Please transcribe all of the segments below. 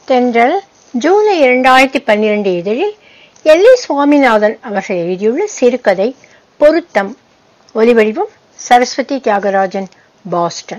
தென்றல் ஜூலை இரண்டாயிரத்தி பன்னிரண்டு இதழில் எல்லை சுவாமிநாதன் அவர்கள் எழுதியுள்ள சிறுகதை பொருத்தம் ஒலிவடிவம் சரஸ்வதி தியாகராஜன் பாஸ்டன்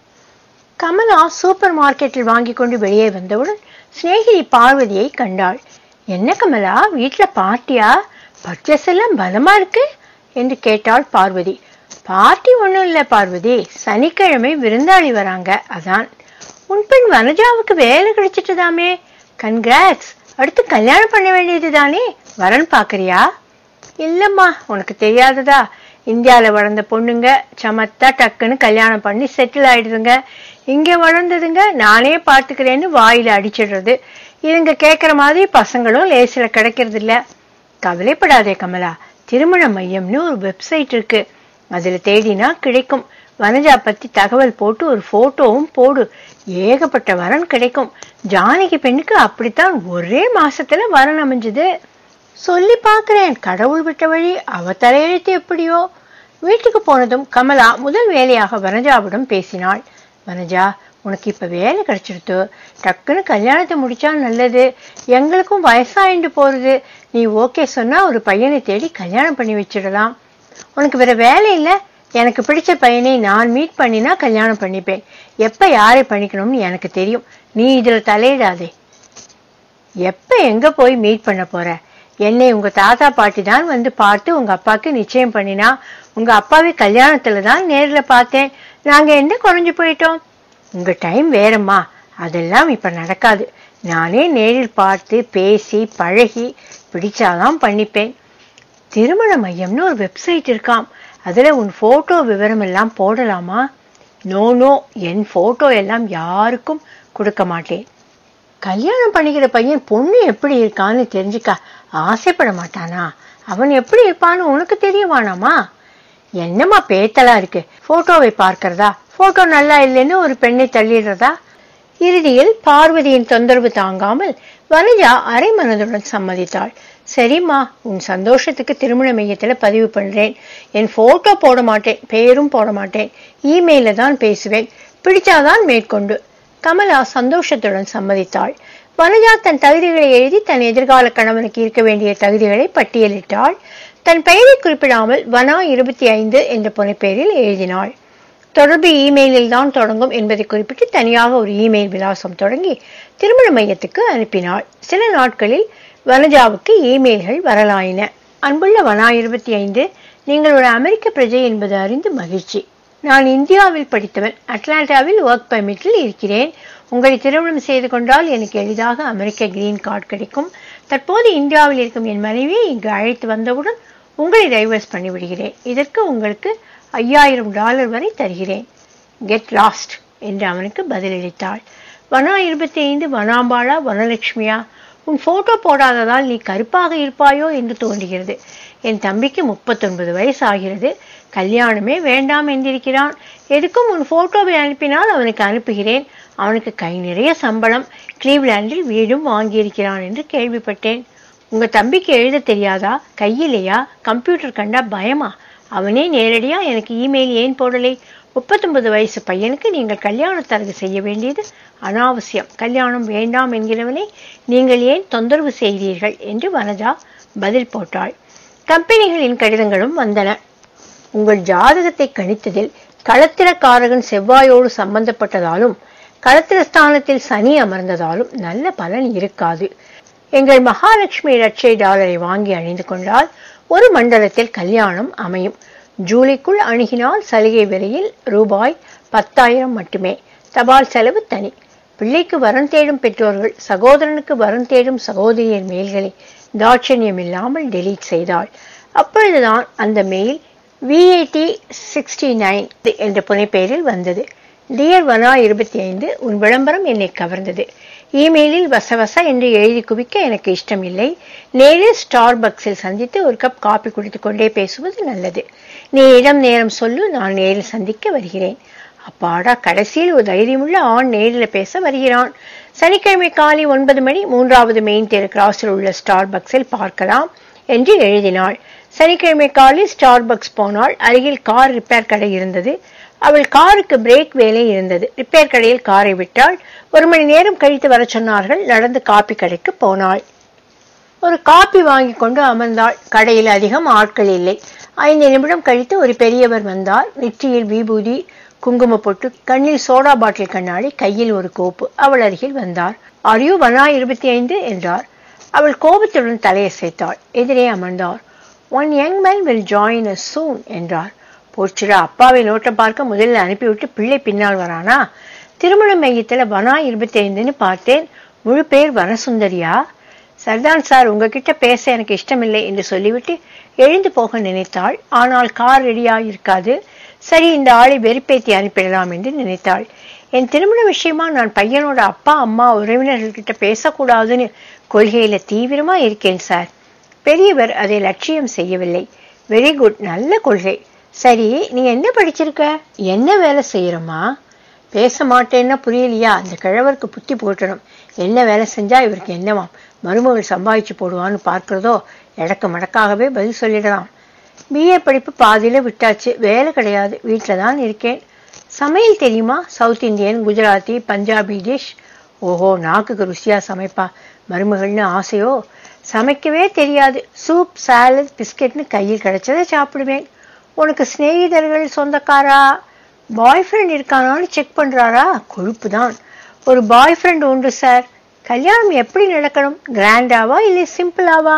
கமலா சூப்பர் மார்க்கெட்டில் வாங்கி கொண்டு வெளியே வந்தவுடன் சிநேகிதி பார்வதியை கண்டாள் என்ன கமலா வீட்ல பார்ட்டியா பர்ச்சேஸ் எல்லாம் பலமா இருக்கு என்று கேட்டாள் பார்வதி பார்ட்டி ஒண்ணும் இல்ல பார்வதி சனிக்கிழமை விருந்தாளி வராங்க அதான் உன் பெண் வனஜாவுக்கு வேலை கிடைச்சிட்டுதாமே கன்கிராட்ஸ் அடுத்து கல்யாணம் பண்ண வேண்டியது தானே வரன் பாக்குறியா இல்லம்மா உனக்கு தெரியாததா இந்தியால வளர்ந்த பொண்ணுங்க சமத்தா டக்குன்னு கல்யாணம் பண்ணி செட்டில் ஆயிடுதுங்க இங்க வளர்ந்ததுங்க நானே பாத்துக்கிறேன்னு வாயில அடிச்சிடுறது இதுங்க கேக்குற மாதிரி பசங்களும் லேசில கிடைக்கிறது இல்ல கவலைப்படாதே கமலா திருமண மையம்னு ஒரு வெப்சைட் இருக்கு அதுல தேடினா கிடைக்கும் வனஜா பத்தி தகவல் போட்டு ஒரு போட்டோவும் போடு ஏகப்பட்ட வரன் கிடைக்கும் ஜானகி பெண்ணுக்கு அப்படித்தான் ஒரே மாசத்துல வரன் அமைஞ்சது சொல்லி பார்க்கிறேன் கடவுள் விட்ட வழி அவ தலையெழுத்து எப்படியோ வீட்டுக்கு போனதும் கமலா முதல் வேலையாக வனஜாவிடம் பேசினாள் வனஜா உனக்கு இப்ப வேலை கிடைச்சிருத்து டக்குன்னு கல்யாணத்தை முடிச்சா நல்லது எங்களுக்கும் வயசாயிண்டு போறது நீ ஓகே சொன்னா ஒரு பையனை தேடி கல்யாணம் பண்ணி வச்சிடலாம் உனக்கு வேற வேலை இல்ல எனக்கு பிடிச்ச பையனை நான் மீட் பண்ணினா கல்யாணம் பண்ணிப்பேன் எப்ப யாரை பண்ணிக்கணும்னு எனக்கு தெரியும் நீ இதுல தலையிடாதே எப்ப எங்க போய் மீட் பண்ண போற என்னை உங்க தாத்தா பாட்டி தான் வந்து பார்த்து உங்க அப்பாக்கு நிச்சயம் பண்ணினா உங்க அப்பாவை கல்யாணத்துல தான் நேர்ல பார்த்தேன் நாங்க என்ன குறைஞ்சு போயிட்டோம் உங்க டைம் வேறம்மா அதெல்லாம் இப்ப நடக்காது நானே நேரில் பார்த்து பேசி பழகி பிடிச்சாதான் பண்ணிப்பேன் திருமண மையம்னு ஒரு வெப்சைட் இருக்காம் அதுல உன் போட்டோ விவரம் எல்லாம் போடலாமா நோ நோ என் போட்டோ எல்லாம் யாருக்கும் கொடுக்க மாட்டேன் கல்யாணம் பண்ணிக்கிற பையன் பொண்ணு எப்படி இருக்கான்னு தெரிஞ்சுக்க ஆசைப்பட மாட்டானா அவன் எப்படி இருப்பான்னு உனக்கு தெரிய வேணாமா என்னம்மா பேத்தலா இருக்கு போட்டோவை பார்க்கறதா போட்டோ நல்லா இல்லைன்னு ஒரு பெண்ணை தள்ளிடுறதா இறுதியில் பார்வதியின் தொந்தரவு தாங்காமல் வனஜா அரை மனதுடன் சம்மதித்தாள் சரிம்மா உன் சந்தோஷத்துக்கு திருமண மையத்துல பதிவு பண்றேன் என் போட்டோ போட மாட்டேன் பேரும் போட மாட்டேன் இமெயில தான் பேசுவேன் பிடிச்சாதான் மேற்கொண்டு கமலா சந்தோஷத்துடன் சம்மதித்தாள் வனஜா தன் தகுதிகளை எழுதி தன் எதிர்கால கணவனுக்கு இருக்க வேண்டிய தகுதிகளை பட்டியலிட்டாள் தன் பெயரை குறிப்பிடாமல் வனா இருபத்தி ஐந்து என்ற புனைப்பெயரில் எழுதினாள் தொடர்பு இமெயிலில் தான் தொடங்கும் என்பதை குறிப்பிட்டு தனியாக ஒரு இமெயில் விலாசம் தொடங்கி திருமண மையத்துக்கு அனுப்பினாள் சில நாட்களில் வனஜாவுக்கு இமெயில்கள் வரலாயின அன்புள்ள வனா இருபத்தி ஐந்து நீங்கள் ஒரு அமெரிக்க பிரஜை என்பது அறிந்து மகிழ்ச்சி நான் இந்தியாவில் படித்தவன் அட்லாண்டாவில் ஒர்க் பர்மிட்டில் இருக்கிறேன் உங்களை திருமணம் செய்து கொண்டால் எனக்கு எளிதாக அமெரிக்க கிரீன் கார்டு கிடைக்கும் தற்போது இந்தியாவில் இருக்கும் என் மனைவியை இங்கு அழைத்து வந்தவுடன் உங்களை டைவர்ஸ் பண்ணிவிடுகிறேன் இதற்கு உங்களுக்கு ஐயாயிரம் டாலர் வரை தருகிறேன் கெட் லாஸ்ட் என்று அவனுக்கு பதிலளித்தாள் வனா இருபத்தி ஐந்து வனாம்பாளா வனலட்சுமியா உன் போட்டோ போடாததால் நீ கருப்பாக இருப்பாயோ என்று தோன்றுகிறது என் தம்பிக்கு முப்பத்தொன்பது வயசு ஆகிறது கல்யாணமே வேண்டாம் என்றிருக்கிறான் எதுக்கும் உன் போட்டோவை அனுப்பினால் அவனுக்கு அனுப்புகிறேன் அவனுக்கு கை நிறைய சம்பளம் கிளீவ்லாண்டில் வீடும் வாங்கியிருக்கிறான் என்று கேள்விப்பட்டேன் உங்க தம்பிக்கு எழுத தெரியாதா கையிலையா கம்ப்யூட்டர் கண்டா பயமா அவனே நேரடியா எனக்கு இமெயில் ஏன் போடலை முப்பத்தொன்பது வயசு பையனுக்கு நீங்கள் கல்யாண தரகு செய்ய வேண்டியது அனாவசியம் கல்யாணம் வேண்டாம் என்கிறவனை நீங்கள் ஏன் தொந்தரவு செய்கிறீர்கள் என்று வனஜா பதில் போட்டாள் கம்பெனிகளின் கடிதங்களும் வந்தன உங்கள் ஜாதகத்தை கணித்ததில் களத்திரக்காரகன் செவ்வாயோடு சம்பந்தப்பட்டதாலும் களத்திரஸ்தானத்தில் சனி அமர்ந்ததாலும் நல்ல பலன் இருக்காது எங்கள் மகாலட்சுமி லட்சை டாலரை வாங்கி அணிந்து கொண்டால் ஒரு மண்டலத்தில் கல்யாணம் அமையும் ஜூலைக்குள் அணுகினால் சலுகை விலையில் ரூபாய் பத்தாயிரம் மட்டுமே தபால் செலவு தனி பிள்ளைக்கு வரன் தேடும் பெற்றோர்கள் சகோதரனுக்கு வரன் தேடும் சகோதரியர் மெயில்களை தாட்சண்யம் இல்லாமல் டெலீட் செய்தாள் அப்பொழுதுதான் அந்த மெயில் விஐடி சிக்ஸ்டி நைன் என்ற புனைப்பெயரில் வந்தது டியர் வனா இருபத்தி ஐந்து உன் விளம்பரம் என்னை கவர்ந்தது இமெயிலில் வசவச என்று எழுதி குவிக்க எனக்கு இஷ்டம் இல்லை நேரில் ஸ்டார் பக்ஸில் சந்தித்து ஒரு கப் காபி குடித்துக் கொண்டே பேசுவது நல்லது நீ இடம் நேரம் சொல்லு நான் நேரில் சந்திக்க வருகிறேன் அப்பாடா கடைசியில் ஒரு தைரியமுள்ள ஆண் நேரில் பேச வருகிறான் சனிக்கிழமை காலை ஒன்பது மணி மூன்றாவது மெயின் தெரு கிராஸில் உள்ள ஸ்டார் பக்ஸில் பார்க்கலாம் என்று எழுதினாள் சனிக்கிழமை காலை ஸ்டார் பக்ஸ் போனால் அருகில் கார் ரிப்பேர் கடை இருந்தது அவள் காருக்கு பிரேக் வேலை இருந்தது ரிப்பேர் கடையில் காரை விட்டாள் ஒரு மணி நேரம் கழித்து வர சொன்னார்கள் நடந்து காப்பி கடைக்கு போனாள் ஒரு காப்பி வாங்கி கொண்டு அமர்ந்தாள் கடையில் அதிகம் ஆட்கள் இல்லை ஐந்து நிமிடம் கழித்து ஒரு பெரியவர் வந்தார் நெற்றியில் விபூதி குங்கும பொட்டு கண்ணில் சோடா பாட்டில் கண்ணாடி கையில் ஒரு கோப்பு அவள் அருகில் வந்தார் ஆர் வனா இருபத்தி ஐந்து என்றார் அவள் கோபத்துடன் தலையசைத்தாள் எதிரே அமர்ந்தார் one young man will join a soon என்றார் போச்சுடா அப்பாவை நோட்டம் பார்க்க முதலில் அனுப்பிவிட்டு பிள்ளை பின்னால் வரானா திருமண மையத்துல வனா இருபத்தி ஐந்துன்னு பார்த்தேன் முழு பேர் வனசுந்தரியா சர்தான் சார் உங்ககிட்ட பேச எனக்கு இஷ்டமில்லை என்று சொல்லிவிட்டு எழுந்து போக நினைத்தாள் ஆனால் கார் ரெடியா இருக்காது சரி இந்த ஆளை வெறுப்பேத்தி அனுப்பிடலாம் என்று நினைத்தாள் என் திருமண விஷயமா நான் பையனோட அப்பா அம்மா உறவினர்கள்கிட்ட பேசக்கூடாதுன்னு கொள்கையில தீவிரமா இருக்கேன் சார் பெரியவர் அதை லட்சியம் செய்யவில்லை வெரி குட் நல்ல கொள்கை சரி நீ என்ன படிச்சிருக்க என்ன வேலை செய்யறமா பேச மாட்டேன்னா புரியலையா அந்த கிழவருக்கு புத்தி போட்டணும் என்ன வேலை செஞ்சா இவருக்கு என்னவாம் மருமகள் சம்பாதிச்சு போடுவான்னு பார்க்கிறதோ எடக்கு மடக்காகவே பதில் சொல்லிடலாம் பிஏ படிப்பு பாதியில விட்டாச்சு வேலை கிடையாது வீட்டில் தான் இருக்கேன் சமையல் தெரியுமா South Indian Gujarati Punjabi dish ஓஹோ நாக்குக்கு ருசியா சமைப்பா மருமகள்னு ஆசையோ சமைக்கவே தெரியாது சூப் சாலட் பிஸ்கெட்னு கையில் கிடைச்சதை சாப்பிடுவேன் உனக்கு சிநேகிதர்கள் சொந்தக்காரா பாய் ஃப்ரெண்ட் இருக்கானான்னு செக் பண்றாரா கொழுப்பு தான் ஒரு பாய் ஃப்ரெண்ட் உண்டு சார் கல்யாணம் எப்படி நடக்கணும் கிராண்டாவா இல்லை சிம்பிளாவா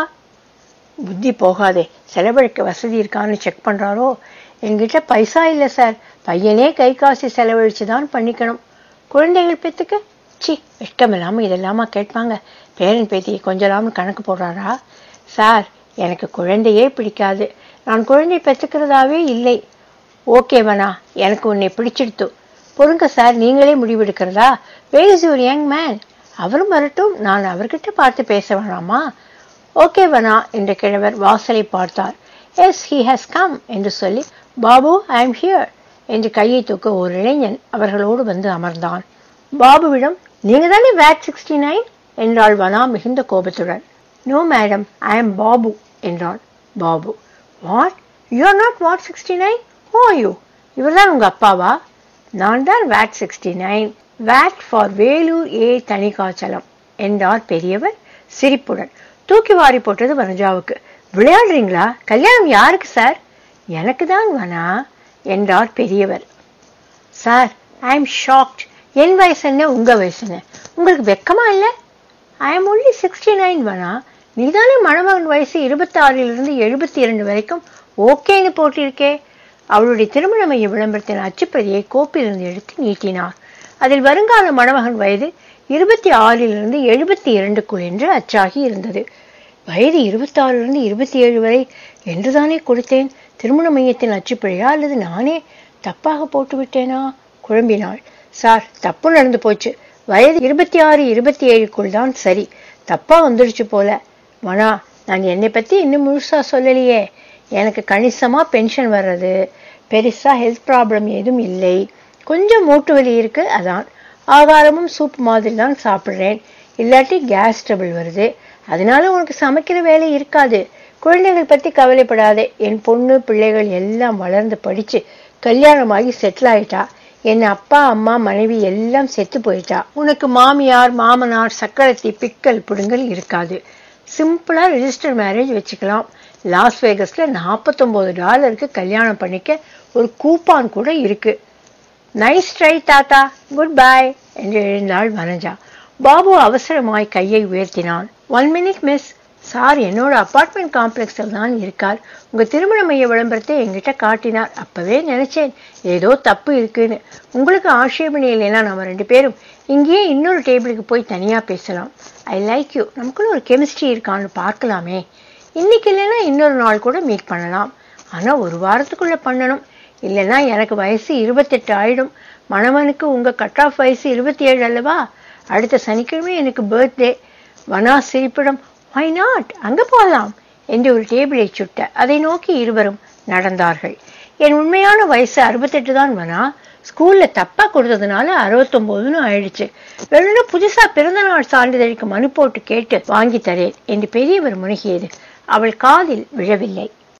புத்தி போகாதே செலவழிக்க வசதி இருக்கான்னு செக் பண்றாரோ என்கிட்ட பைசா இல்லை சார் பையனே கை காசு செலவழிச்சு தான் பண்ணிக்கணும் குழந்தைகள் பெத்துக்க சி இஷ்டமில்லாம இதெல்லாமா கேட்பாங்க பேரன் பேத்தியை கொஞ்சலாம்னு கணக்கு போடுறாரா சார் எனக்கு குழந்தையே பிடிக்காது நான் குழந்தை பெற்றுக்கிறதாவே இல்லை ஓகேவனா எனக்கு உன்னை பிடிச்சிடுத்து பொறுங்க சார் நீங்களே முடிவெடுக்கிறதா where is your young man அவரும் வரட்டும் நான் அவர்கிட்ட பார்த்து பேச வேணாமா ஓகேவனா என்ற கிழவர் வாசலை பார்த்தார் எஸ் ஹி ஹஸ் கம் என்று சொல்லி பாபு ஐ எம் ஹியர் என்று கையை தூக்க ஒரு இளைஞன் அவர்களோடு வந்து அமர்ந்தான் பாபுவிடம் நீங்க தானே வேட் சிக்ஸ்டி நைன் என்றாள் வனா மிகுந்த கோபத்துடன் no madam I am Babu என்றான் Babu what you are not what sixty nine oh you இவர்தான் உங்க அப்பாவா நான் தான் wade sixty nine wade for Vellore A Thanikachalam என்றார் பெரியவர் சிரிப்புடன் தூக்கி வாரி போட்டது வனஜாவுக்கு விளையாடுறீங்களா கல்யாணம் யாருக்கு சார் எனக்கு தான் வனா என்றார் பெரியவர் சார் ஐ எம் ஷாக்ட் என் வயசு என்ன உங்க வயசு என்ன உங்களுக்கு வெக்கமா இல்லை I am only sixty nine Vana நீதானே மணமகன் வயசு இருபத்தாறிலிருந்து எழுபத்தி இரண்டு வரைக்கும் ஓகேன்னு போட்டிருக்கே அவளுடைய திருமண மைய விளம்பரத்தின் அச்சுப்பதியை கோப்பிலிருந்து எடுத்து நீட்டினார் அதில் வருங்கால மணமகன் வயது இருபத்தி ஆறிலிருந்து எழுபத்தி இரண்டுக்குள் என்று அச்சாகி இருந்தது வயது இருபத்தாறிலிருந்து இருபத்தி ஏழு வரை என்றுதானே கொடுத்தேன் திருமண மையத்தின் அச்சுப்பிழையா அல்லது நானே தப்பாக போட்டு விட்டேனா குழம்பினாள் சார் தப்பு நடந்து போச்சு வயது இருபத்தி ஆறு இருபத்தி ஏழுக்குள் தான் சரி தப்பா வந்துடுச்சு போல மனா நான் என்னை பத்தி இன்னும் முழுசா சொல்லலையே எனக்கு கணிசமா பென்ஷன் வர்றது பெருசா ஹெல்த் ப்ராப்ளம் ஏதும் இல்லை கொஞ்சம் மூட்டு வலி இருக்கு அதான் ஆகாரமும் சூப் மாதிரி தான் சாப்பிடுறேன் இல்லாட்டி கேஸ் ட்ரபிள் வருது அதனால உனக்கு சமைக்கிற வேலை இருக்காது குழந்தைகள் பத்தி கவலைப்படாதே என் பொண்ணு பிள்ளைகள் எல்லாம் வளர்ந்து படிச்சு கல்யாணமாகி செட்டில் ஆயிட்டா என் அப்பா அம்மா மனைவி எல்லாம் செத்து போயிட்டா உனக்கு மாமியார் மாமனார் சக்கரத்தி பிக்கல் புடுங்கல் இருக்காது சிம்பிளா ரெஜிஸ்டர் மேரேஜ் வச்சுக்கலாம் லாஸ் வேகஸ்ல நாற்பத்தொன்பது டாலருக்கு கல்யாணம் பண்ணிக்க ஒரு கூப்பான் கூட இருக்கு நைஸ் ட்ரை தாத்தா குட் பை என்று எழுந்தாள் வனஜா பாபு அவசரமாய் கையை உயர்த்தினான் ஒன் மினிட் மிஸ் சார் என்னோட அபார்ட்மெண்ட் காம்ப்ளெக்ஸில் தான் இருக்கார் உங்க திருமண மைய விளம்பரத்தை என்கிட்ட காட்டினார் அப்பவே நினைச்சேன் ஏதோ தப்பு இருக்குன்னு உங்களுக்கு ஆட்சேபணி இல்லைன்னா நம்ம ரெண்டு பேரும் இங்கேயே இன்னொரு டேபிளுக்கு போய் தனியா பேசலாம் ஐ லைக் யூ நமக்குள்ள ஒரு கெமிஸ்ட்ரி இருக்கான்னு பார்க்கலாமே இன்னைக்கு இல்லைன்னா இன்னொரு நாள் கூட மீட் பண்ணலாம் ஆனா ஒரு வாரத்துக்குள்ள பண்ணணும் இல்லைன்னா எனக்கு வயசு இருபத்தெட்டு ஆயிடும் மணவனுக்கு உங்க கட் ஆஃப் வயசு இருபத்தி ஏழு அல்லவா அடுத்த சனிக்கிழமை எனக்கு பர்த்டே வனா சிரிப்பிடம் வை நாட் அங்க போகலாம் என்று ஒரு டேபிளை சுட்ட அதை நோக்கி இருவரும் நடந்தார்கள் என் உண்மையான வயசு அறுபத்தெட்டு தான் வனா ஸ்கூல்ல தப்பா கொடுத்ததுனால அறுபத்தொன்பதுன்னு ஆயிடுச்சு வெறும்னா புதுசா பிறந்த நாள் சான்றிதழுக்கு மனு போட்டு கேட்டு வாங்கி தரேன் என்று பெரியவர் முனகியது அவள் காதில் விழவில்லை